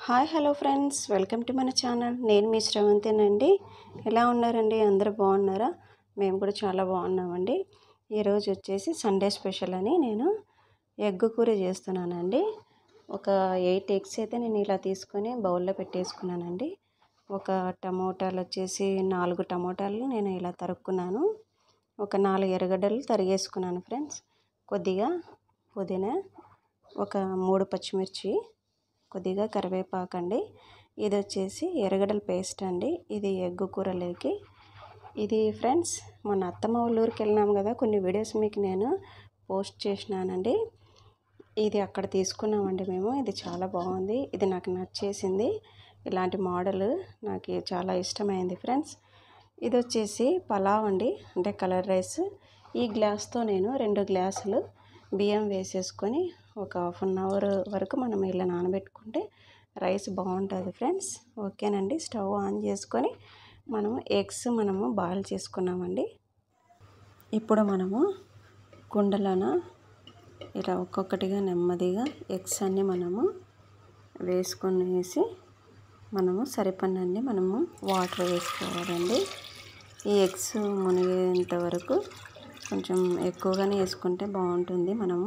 hi hello friends welcome to మన channel నేను మీ శ్రవంతినండి ఎలా ఉన్నారండి అందరూ బాగున్నారా మేము కూడా చాలా బాగున్నామండి ఈరోజు వచ్చేసి సండే స్పెషల్ అని నేను ఎగ్ కూర చేస్తున్నానండి ఒక ఎయిట్ ఎగ్స్ అయితే నేను ఇలా తీసుకొని బౌల్లో పెట్టేసుకున్నానండి ఒక టమోటాలు వచ్చేసి నాలుగు టమోటాలు నేను ఇలా తరుక్కున్నాను ఒక నాలుగు ఎర్రగడ్డలు తరిగేసుకున్నాను ఫ్రెండ్స్ కొద్దిగా పుదీనా ఒక మూడు పచ్చిమిర్చి కొద్దిగా కరివేపాకు అండి ఇది వచ్చేసి ఎర్రగడ్డల పేస్ట్ అండి ఇది ఎగ్గు కూరలోకి ఇది ఫ్రెండ్స్ మొన్న అత్తమ్మ వాళ్ళ ఊరికి వెళ్ళినాం కదా కొన్ని వీడియోస్ మీకు నేను పోస్ట్ చేసినానండి ఇది అక్కడ తీసుకున్నామండి మేము ఇది చాలా బాగుంది ఇది నాకు నచ్చేసింది ఇలాంటి మోడల్ నాకు చాలా ఇష్టమైంది ఫ్రెండ్స్ ఇది వచ్చేసి పలావ్ అండి అంటే కలర్ రైస్ ఈ గ్లాస్తో నేను రెండు గ్లాసులు బియ్యం వేసేసుకొని ఒక హాఫ్ అన్ అవర్ వరకు మనం ఇలా నానబెట్టుకుంటే రైస్ బాగుంటుంది ఫ్రెండ్స్ ఓకేనండి స్టవ్ ఆన్ చేసుకొని మనము ఎగ్స్ మనము బాయిల్ చేసుకున్నామండి ఇప్పుడు మనము కుండలోన ఇలా ఒక్కొక్కటిగా నెమ్మదిగా ఎగ్స్ అన్నీ మనము వేసుకొనేసి మనము సరిపడినన్ని మనము వాటర్ వేసుకోవాలండి ఈ ఎగ్స్ మునిగేంత వరకు కొంచెం ఎక్కువగానే వేసుకుంటే బాగుంటుంది మనము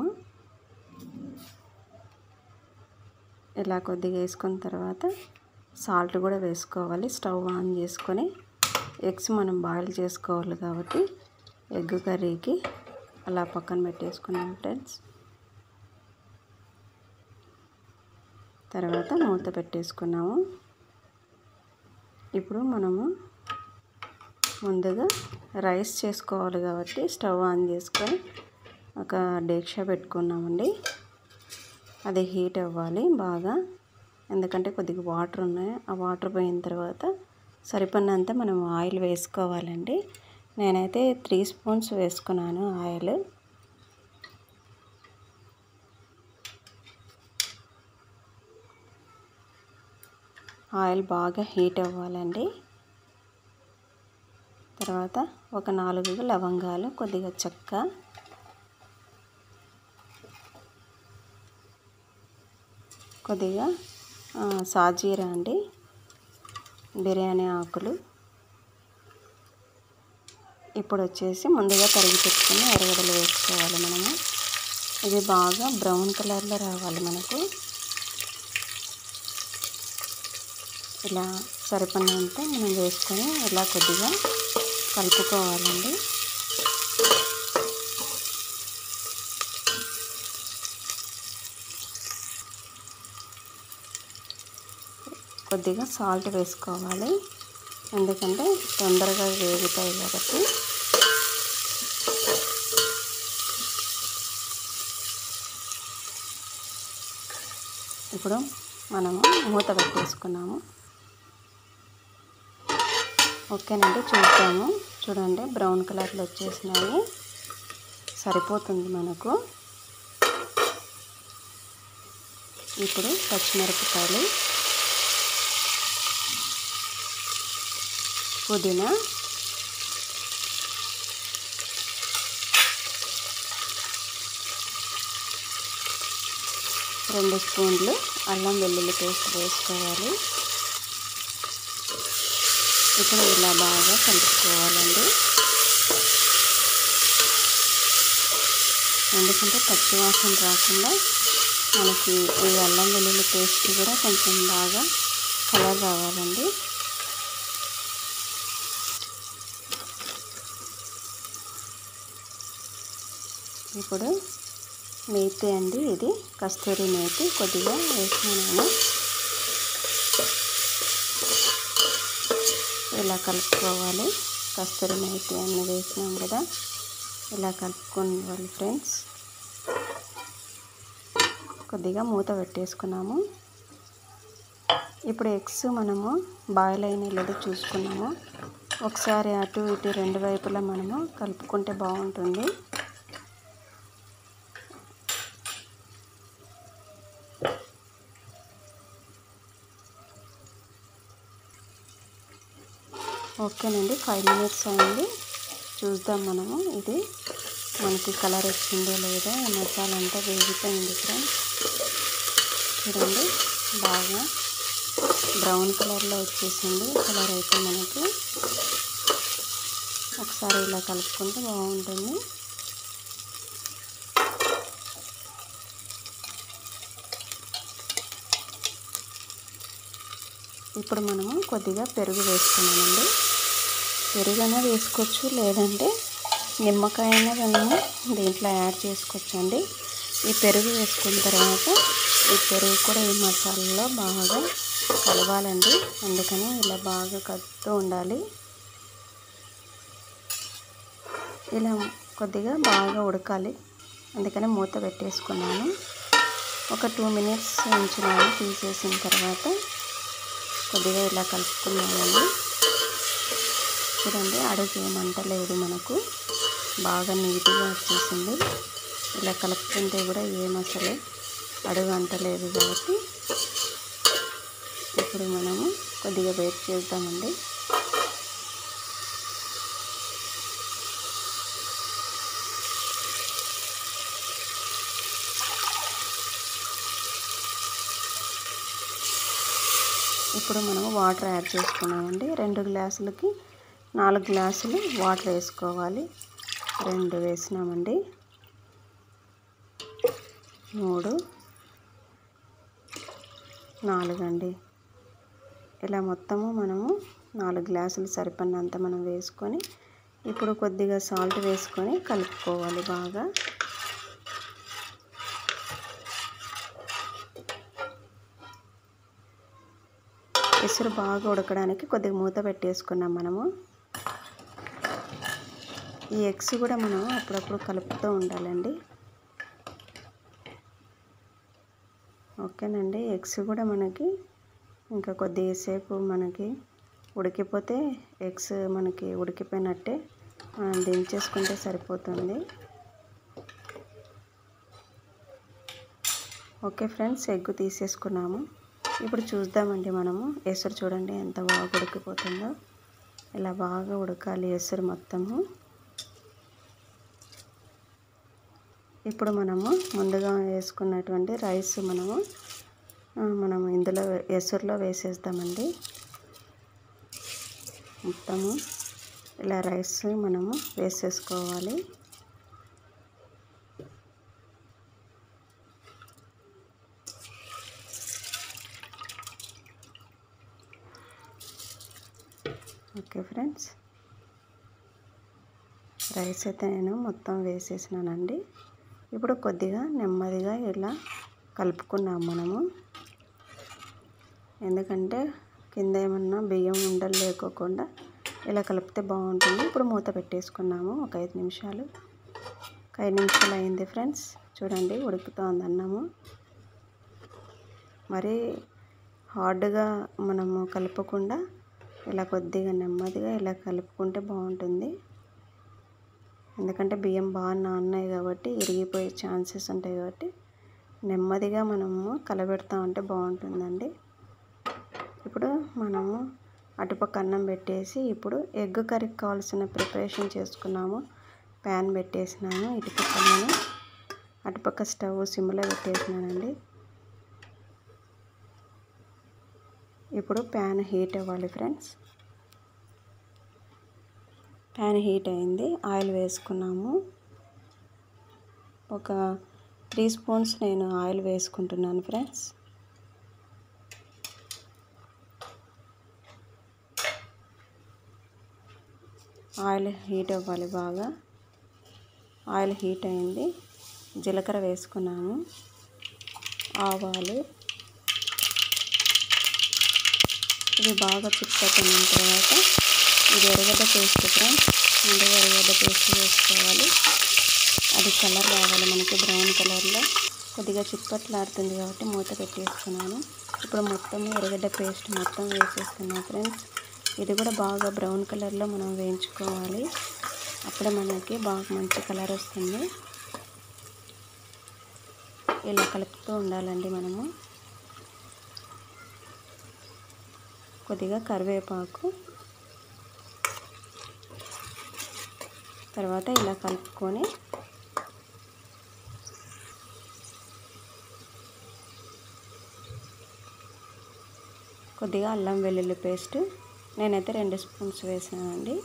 ఇలా కొద్దిగా వేసుకున్న తర్వాత సాల్ట్ కూడా వేసుకోవాలి స్టవ్ ఆన్ చేసుకొని ఎగ్స్ మనం బాయిల్ చేసుకోవాలి కాబట్టి ఎగ్ కర్రీకి అలా పక్కన పెట్టేసుకున్నాం ఫ్రెండ్స్ తర్వాత మూత పెట్టేసుకున్నాము ఇప్పుడు మనము ముందుగా రైస్ చేసుకోవాలి కాబట్టి స్టవ్ ఆన్ చేసుకొని ఒక డేక్షా పెట్టుకున్నామండి అది హీట్ అవ్వాలి బాగా ఎందుకంటే కొద్దిగా వాటర్ ఉన్నాయి ఆ వాటర్ పోయిన తర్వాత సరిపడినంత మనం ఆయిల్ వేసుకోవాలండి నేనైతే త్రీ స్పూన్స్ వేసుకున్నాను ఆయిల్ ఆయిల్ బాగా హీట్ అవ్వాలండి తర్వాత ఒక నాలుగు లవంగాలు కొద్దిగా చెక్క కొద్దిగా సాజీరా అండి బిర్యానీ ఆకులు ఇప్పుడు వచ్చేసి ముందుగా తరిగి పెట్టుకుని ఎర్రగడ్డలు వేసుకోవాలి మనము ఇది బాగా బ్రౌన్ కలర్లో రావాలి మనకు ఇలా సరిపడినంత మనం వేసుకొని ఇలా కొద్దిగా కలుపుకోవాలండి కొద్దిగా సాల్ట్ వేసుకోవాలి ఎందుకంటే తొందరగా వేగుతాయి కాబట్టి ఇప్పుడు మనము మూత పెట్టేసుకున్నాము ఓకేనండి చూద్దాము చూడండి బ్రౌన్ కలర్లో వచ్చేసినాయి సరిపోతుంది మనకు ఇప్పుడు పచ్చిమిరపకాయలు పుదీనా రెండు స్పూన్లు అల్లం వెల్లుల్లి పేస్ట్ వేసుకోవాలి ఇప్పుడు ఇలా బాగా కలుపుకోవాలండి ఎందుకంటే పచ్చివాసన రాకుండా మనకి ఈ అల్లం వెల్లుల్లి పేస్ట్ కూడా కొంచెం బాగా కలర్ రావాలండి ఇప్పుడు మేతి అండి ఇది కస్తూరి మేతి కొద్దిగా వేసినాను ఇలా కలుపుకోవాలి కస్తూరి మేతి అన్ని వేసినాం కదా ఇలా కలుపుకోవాలి ఫ్రెండ్స్ కొద్దిగా మూత పెట్టేసుకున్నాము ఇప్పుడు ఎగ్స్ మనము బాయిల్ అయిన లేదో చూసుకున్నాము ఒకసారి అటు ఇటు రెండు వైపులా మనము కలుపుకుంటే బాగుంటుంది ఓకేనండి ఫైవ్ మినిట్స్ అయింది చూద్దాం మనము ఇది మనకి కలర్ వచ్చిందో లేదో మసాలా అంతా వేగిపోయింది ఫ్రెండ్స్ చూడండి బాగా బ్రౌన్ కలర్లో వచ్చేసింది కలర్ అయితే మనకి ఒకసారి ఇలా కలుపుకుంటే బాగుంటుంది ఇప్పుడు మనము కొద్దిగా పెరుగు వేసుకున్నామండి పెరుగైనా వేసుకోవచ్చు లేదంటే నిమ్మకాయ అయినా మనము దీంట్లో యాడ్ చేసుకోవచ్చు అండి ఈ పెరుగు వేసుకున్న తర్వాత ఈ పెరుగు కూడా ఈ మసాలాలో బాగా కలవాలండి అందుకని ఇలా బాగా కలుపుతూ ఉండాలి ఇలా కొద్దిగా బాగా ఉడకాలి అందుకని మూత పెట్టేసుకున్నాను ఒక టూ మినిట్స్ ఉంచినాను తీసేసిన తర్వాత కొద్దిగా ఇలా కలుపుకున్నామండి చూడండి అడుగు ఏమంటలేదు మనకు బాగా నీట్గా వచ్చేసింది ఇలా కలుపుతుంటే కూడా ఏం అసలు అడుగు అంటలేదు కాబట్టి ఇప్పుడు మనము కొద్దిగా వెయిట్ చేద్దామండి ఇప్పుడు మనము వాటర్ యాడ్ చేసుకున్నామండి రెండు గ్లాసులకి నాలుగు గ్లాసులు వాటర్ వేసుకోవాలి రెండు వేసినామండి మూడు నాలుగు అండి ఇలా మొత్తము మనము నాలుగు గ్లాసులు సరిపడినంత మనం వేసుకొని ఇప్పుడు కొద్దిగా సాల్ట్ వేసుకొని కలుపుకోవాలి బాగా ఎసురు బాగా ఉడకడానికి కొద్దిగా మూత పెట్టేసుకున్నాం మనము ఈ ఎగ్స్ కూడా మనం అప్పుడప్పుడు కలుపుతూ ఉండాలండి ఓకేనండి ఎగ్స్ కూడా మనకి ఇంకా కొద్దిసేపు మనకి ఉడికిపోతే ఎగ్స్ మనకి ఉడికిపోయినట్టే మనం దించేసుకుంటే సరిపోతుంది ఓకే ఫ్రెండ్స్ ఎగ్ తీసేసుకున్నాము ఇప్పుడు చూద్దామండి మనము ఎసురు చూడండి ఎంత బాగా ఉడికిపోతుందో ఇలా బాగా ఉడకాలి ఎసురు మొత్తము ఇప్పుడు మనము ముందుగా వేసుకున్నటువంటి రైస్ మనము మనము ఇందులో ఎసురులో వేసేద్దామండి మొత్తము ఇలా రైస్ మనము వేసేసుకోవాలి ఓకే ఫ్రెండ్స్ రైస్ అయితే నేను మొత్తం వేసేసినానండి ఇప్పుడు కొద్దిగా నెమ్మదిగా ఇలా కలుపుకున్నాం మనము ఎందుకంటే కింద ఏమన్నా బియ్యం ఉండలు లేకోకుండా ఇలా కలిపితే బాగుంటుంది ఇప్పుడు మూత పెట్టేసుకున్నాము ఒక ఐదు నిమిషాలు ఒక ఐదు నిమిషాలు అయింది ఫ్రెండ్స్ చూడండి ఉడుకుతోంది అన్నము మరి హార్డ్గా మనము కలపకుండా ఇలా కొద్దిగా నెమ్మదిగా ఇలా కలుపుకుంటే బాగుంటుంది ఎందుకంటే బియ్యం బాగా నాన్నాయి కాబట్టి ఇరిగిపోయే ఛాన్సెస్ ఉంటాయి కాబట్టి నెమ్మదిగా మనము కలబెడతా ఉంటే బాగుంటుందండి ఇప్పుడు మనము అటుపక్క అన్నం పెట్టేసి ఇప్పుడు ఎగ్ కర్రీకి కావాల్సిన ప్రిపరేషన్ చేసుకున్నాము ప్యాన్ పెట్టేసినాను ఇటుపక్క నేను అటుపక్క స్టవ్ సిమ్లో పెట్టేసినానండి ఇప్పుడు ప్యాన్ హీట్ అవ్వాలి ఫ్రెండ్స్ ప్యాన్ హీట్ అయింది ఆయిల్ వేసుకున్నాము ఒక త్రీ స్పూన్స్ నేను ఆయిల్ వేసుకుంటున్నాను ఫ్రెండ్స్ ఆయిల్ హీట్ అవ్వాలి బాగా ఆయిల్ హీట్ అయింది జీలకర్ర వేసుకున్నాము ఆవాలు ఇది బాగా చిక్కకున్న తర్వాత ఇది ఎర్రగడ్డ పేస్ట్ ఫ్రెండ్స్ ముందుగా ఎర్రగడ్డ పేస్ట్ వేసుకోవాలి అది కలర్ రావాలి మనకి బ్రౌన్ కలర్లో కొద్దిగా చిప్పట్లాడుతుంది కాబట్టి మూత పెట్టేసుకున్నాను ఇప్పుడు మొత్తం ఎర్రగడ్డ పేస్ట్ మొత్తం వేసేస్తున్నాను ఫ్రెండ్స్ ఇది కూడా బాగా బ్రౌన్ కలర్లో మనం వేయించుకోవాలి అప్పుడే మనకి బాగా మంచి కలర్ వస్తుంది ఇలా కలుపుతూ ఉండాలండి మనము కొద్దిగా కరివేపాకు తర్వాత ఇలా కలుపుకొని కొద్దిగా అల్లం వెల్లుల్లి పేస్ట్ నేనైతే రెండు స్పూన్స్ వేసానండి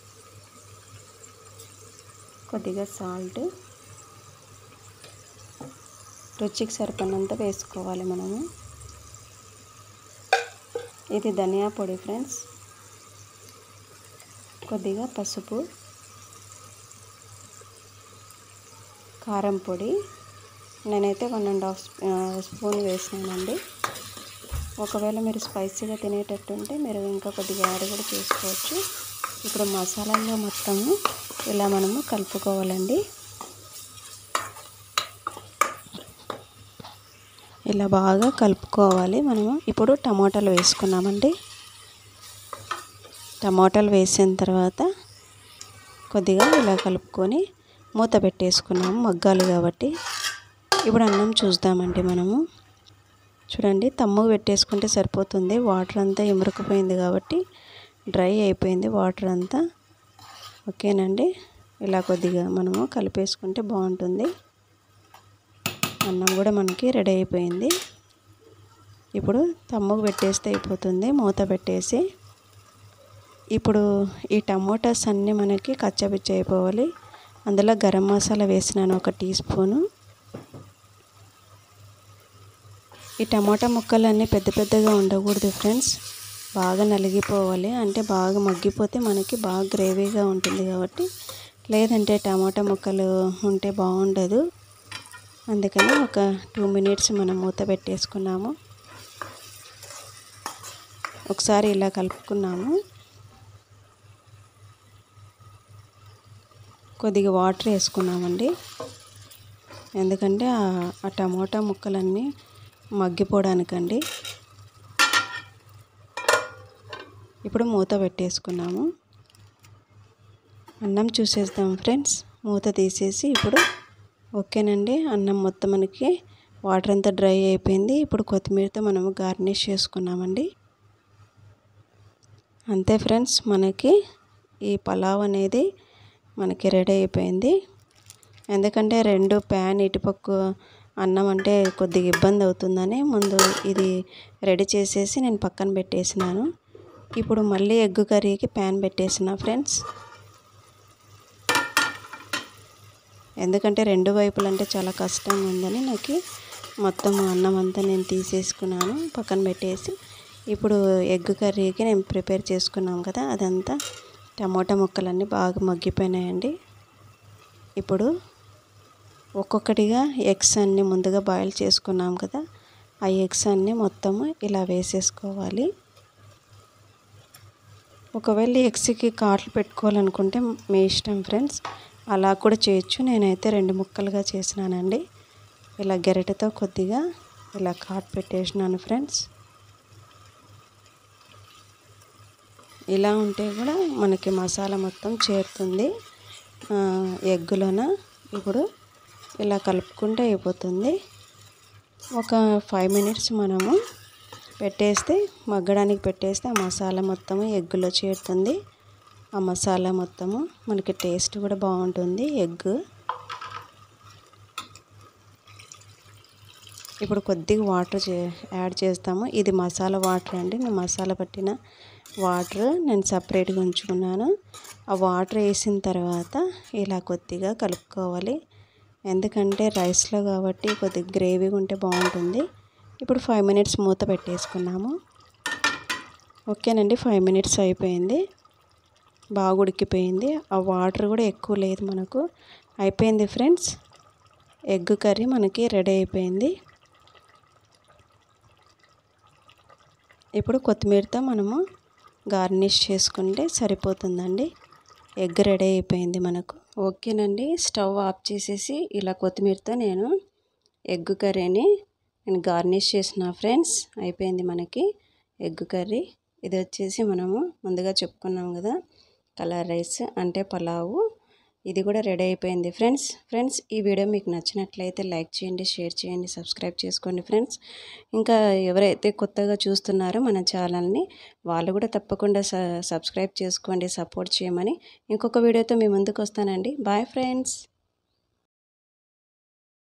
కొద్దిగా సాల్ట్ రుచికి సరిపడినంత వేసుకోవాలి మనము ఇది ధనియా పొడి ఫ్రెండ్స్ కొద్దిగా పసుపు కారం పొడి నేనైతే వన్ అండ్ హాఫ్ స్పూన్ వేసినానండి ఒకవేళ మీరు స్పైసీగా తినేటట్టుంటే మీరు ఇంకా కొద్దిగా యాడ్ కూడా చేసుకోవచ్చు ఇప్పుడు మసాలాల్లో మొత్తము ఇలా మనము కలుపుకోవాలండి ఇలా బాగా కలుపుకోవాలి మనము ఇప్పుడు టమాటాలు వేసుకున్నామండి టమాటాలు వేసిన తర్వాత కొద్దిగా ఇలా కలుపుకొని మూత పెట్టేసుకున్నాము మగ్గాలి కాబట్టి ఇప్పుడు అన్నం చూద్దామండి మనము చూడండి తమ్ము పెట్టేసుకుంటే సరిపోతుంది వాటర్ అంతా ఇమురుకుపోయింది కాబట్టి డ్రై అయిపోయింది వాటర్ అంతా ఓకేనండి ఇలా కొద్దిగా మనము కలిపేసుకుంటే బాగుంటుంది అన్నం కూడా మనకి రెడీ అయిపోయింది ఇప్పుడు తమ్ముకు పెట్టేస్తే అయిపోతుంది మూత పెట్టేసి ఇప్పుడు ఈ టమోటాస్ అన్నీ మనకి కచ్చపిచ్చ అయిపోవాలి అందులో గరం మసాలా వేసినాను ఒక టీ స్పూను ఈ టమాటా ముక్కలన్నీ పెద్ద పెద్దగా ఉండకూడదు ఫ్రెండ్స్ బాగా నలిగిపోవాలి అంటే బాగా మగ్గిపోతే మనకి బాగా గ్రేవీగా ఉంటుంది కాబట్టి లేదంటే టమాటా ముక్కలు ఉంటే బాగుండదు అందుకని ఒక టూ మినిట్స్ మనం మూత పెట్టేసుకున్నాము ఒకసారి ఇలా కలుపుకున్నాము కొద్దిగా వాటర్ వేసుకున్నామండి ఎందుకంటే ఆ టమోటా ముక్కలన్నీ మగ్గిపోవడానికండి ఇప్పుడు మూత పెట్టేసుకున్నాము అన్నం చూసేద్దాం ఫ్రెండ్స్ మూత తీసేసి ఇప్పుడు ఓకేనండి అన్నం మొత్తం మనకి వాటర్ అంతా డ్రై అయిపోయింది ఇప్పుడు కొత్తిమీరతో మనము గార్నిష్ చేసుకున్నామండి అంతే ఫ్రెండ్స్ మనకి ఈ పలావ్ అనేది మనకి రెడీ అయిపోయింది ఎందుకంటే రెండు ప్యాన్ ఇటుపక్క అన్నం అంటే కొద్దిగా ఇబ్బంది అవుతుందని ముందు ఇది రెడీ చేసేసి నేను పక్కన పెట్టేసినాను ఇప్పుడు మళ్ళీ ఎగ్ కర్రీకి ప్యాన్ పెట్టేసిన ఫ్రెండ్స్ ఎందుకంటే రెండు వైపులు అంటే చాలా కష్టంగా ఉందని నాకు మొత్తం అన్నం అంతా నేను తీసేసుకున్నాను పక్కన పెట్టేసి ఇప్పుడు ఎగ్ కర్రీకి నేను ప్రిపేర్ చేసుకున్నాం కదా అదంతా టమోటా ముక్కలన్నీ బాగా మగ్గిపోయినాయండి ఇప్పుడు ఒక్కొక్కటిగా ఎగ్స్ అన్నీ ముందుగా బాయిల్ చేసుకున్నాం కదా ఆ ఎగ్స్ అన్నీ మొత్తము ఇలా వేసేసుకోవాలి ఒకవేళ ఎగ్స్కి కాట్లు పెట్టుకోవాలనుకుంటే మీ ఇష్టం ఫ్రెండ్స్ అలా కూడా చేయొచ్చు నేనైతే రెండు ముక్కలుగా చేసినానండి ఇలా గెరటితో కొద్దిగా ఇలా కాట్ పెట్టేసినాను ఫ్రెండ్స్ ఇలా ఉంటే కూడా మనకి మసాలా మొత్తం చేరుతుంది ఎగ్గులోన ఇప్పుడు ఇలా కలుపుకుంటే అయిపోతుంది ఒక ఫైవ్ మినిట్స్ మనము పెట్టేస్తే మగ్గడానికి పెట్టేస్తే ఆ మసాలా మొత్తము ఎగ్గులో చేరుతుంది ఆ మసాలా మొత్తము మనకి టేస్ట్ కూడా బాగుంటుంది ఎగ్ ఇప్పుడు కొద్దిగా వాటర్ చే యాడ్ చేస్తాము ఇది మసాలా వాటర్ అండి నేను మసాలా పట్టిన వాటర్ నేను సపరేట్గా ఉంచుకున్నాను ఆ వాటర్ వేసిన తర్వాత ఇలా కొద్దిగా కలుపుకోవాలి ఎందుకంటే రైస్లో కాబట్టి కొద్దిగా గ్రేవీగా ఉంటే బాగుంటుంది ఇప్పుడు ఫైవ్ మినిట్స్ మూత పెట్టేసుకున్నాము ఓకేనండి ఫైవ్ మినిట్స్ అయిపోయింది బాగా ఉడికిపోయింది ఆ వాటర్ కూడా ఎక్కువ లేదు మనకు అయిపోయింది ఫ్రెండ్స్ ఎగ్ కర్రీ మనకి రెడీ అయిపోయింది ఇప్పుడు కొత్తిమీరతో మనము గార్నిష్ చేసుకుంటే సరిపోతుందండి ఎగ్ రెడీ అయిపోయింది మనకు ఓకేనండి స్టవ్ ఆఫ్ చేసేసి ఇలా కొత్తిమీరతో నేను ఎగ్ కర్రీని నేను గార్నిష్ చేసిన ఫ్రెండ్స్ అయిపోయింది మనకి ఎగ్ కర్రీ ఇది వచ్చేసి మనము ముందుగా చెప్పుకున్నాం కదా కలర్ రైస్ అంటే పలావు ఇది కూడా రెడీ అయిపోయింది ఫ్రెండ్స్ ఫ్రెండ్స్ ఈ వీడియో మీకు నచ్చినట్లయితే లైక్ చేయండి షేర్ చేయండి సబ్స్క్రైబ్ చేసుకోండి ఫ్రెండ్స్ ఇంకా ఎవరైతే కొత్తగా చూస్తున్నారో మన ఛానల్ని వాళ్ళు కూడా తప్పకుండా సబ్స్క్రైబ్ చేసుకోండి సపోర్ట్ చేయమని ఇంకొక వీడియోతో మీ ముందుకు వస్తానండి బాయ్ ఫ్రెండ్స్